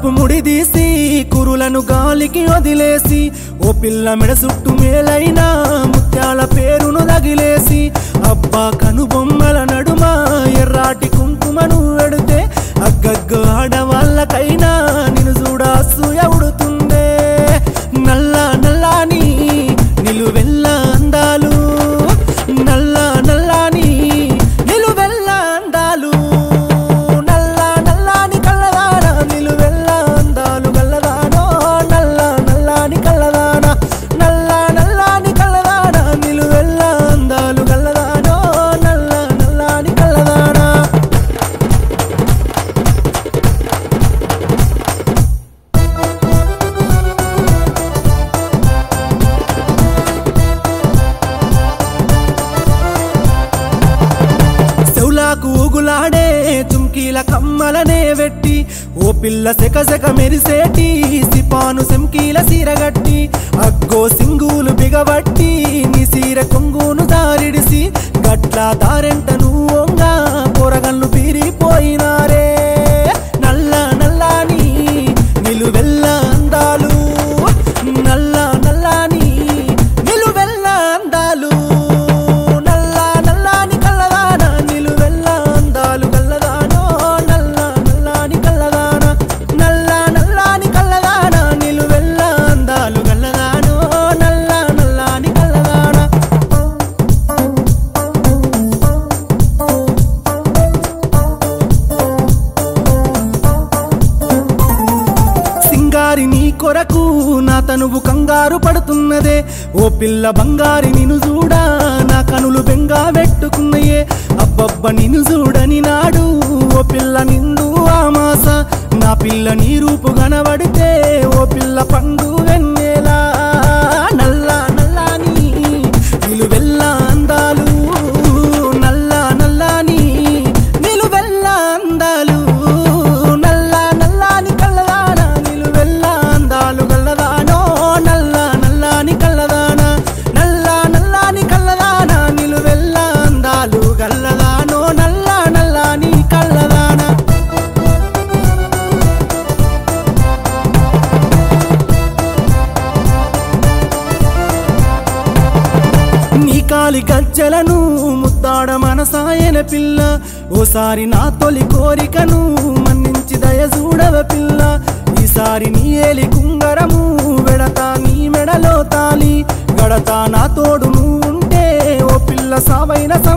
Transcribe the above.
cup ముడి తీసి కురులను గాలికి వదిలేసి ఓ పిల్ల మెడ చుట్టు మేలైన ముత్యాల పేరును తగిలేసి అబ్బా కనుబొమ్మల నడుమ ఎర్రాటి కుంకుమను వెడితే అగ్గగ్గ ఆడవాళ్ళకైనా నిన్ను చూడ అసూయ ఉడుతుందే నల్ల నల్లాని నిలువెల్ల అందాలు నల్ల నల్లాని నిలువెల్ల అందాలు నల్ల నల్లాని కల్లదాన నిలువెల్ల అందాలు గల్లదానో నల్ల నల్లాని కల్లదాన నల్ల నల్లాని కల్లదాన నిలువెల్ల అందాలు గల్లదానో నల్ల నల్లాని కల్లదానా చెవులాకు ఊగులాడే చుంకీల కమ్మలనే వెట్టి ఓ పిల్ల సెక సెక మెరిసేటి సిపాను సెంకీల సీరగట్టి అగ్గో సింగులు బిగబట్టి నీ సీర కొంగును దారిడిసి గట్ల దారెంట నువ్వొంగా పొరగన్లు పీరిపోయినారే నల్ల నల్లాని నిలువెల్ల అందాలు నల్ల నల్లాని నిలువెల్ల అందాలు నల్ల నల్లాని కల్లదాన నిలువెల్ల అందాలు గల్లదానో నల్ల నల్లాని కల్లదాన నల్ల నల్లాని కల్లదాన నిలువెల్ల అందాలు గల్లదానో నల్ల నల్లాని కల్లదాన సింగారి నీ కొరకు నా తనువు కంగారు పడుతున్నదే ఓ పిల్ల బంగారి నిన్ను చూడా నా కనులు బెంగా పెట్టుకున్నయే అబ్బబ్బ నిన్ను చూడని నాడు ఓ పిల్ల నిండు ఆమాస నా పిల్ల నీ రూపు కనబడితే ఓ పిల్ల పండు వెన్నెలా నల్ల నల్లాని నిలువెల్ల అందాలు నల్ల నల్లాని నిలువెల్ల అందాలు నల్ల నల్లాని కల్లదాన నిలువెల్ల అందాలు గల్లదానో నల్ల నల్లాని కల్లదాన నల్ల నల్లాని కల్లదాన నిలువెల్ల అందాలు గల్లదానో నల్ల నల్లాని కల్లదాన నీ కాలి గజ్జలను ముద్దాడ మనసాయన పిల్ల ఓసారి నా తొలి కోరికను మన్నించి దయ చూడవ పిల్ల ఈసారి నీ ఏలి కుంగరము వెడతా నీ మెడలో తాలి గడతా నా తోడు నువ్వు ఉంటే ఓ పిల్ల సావైన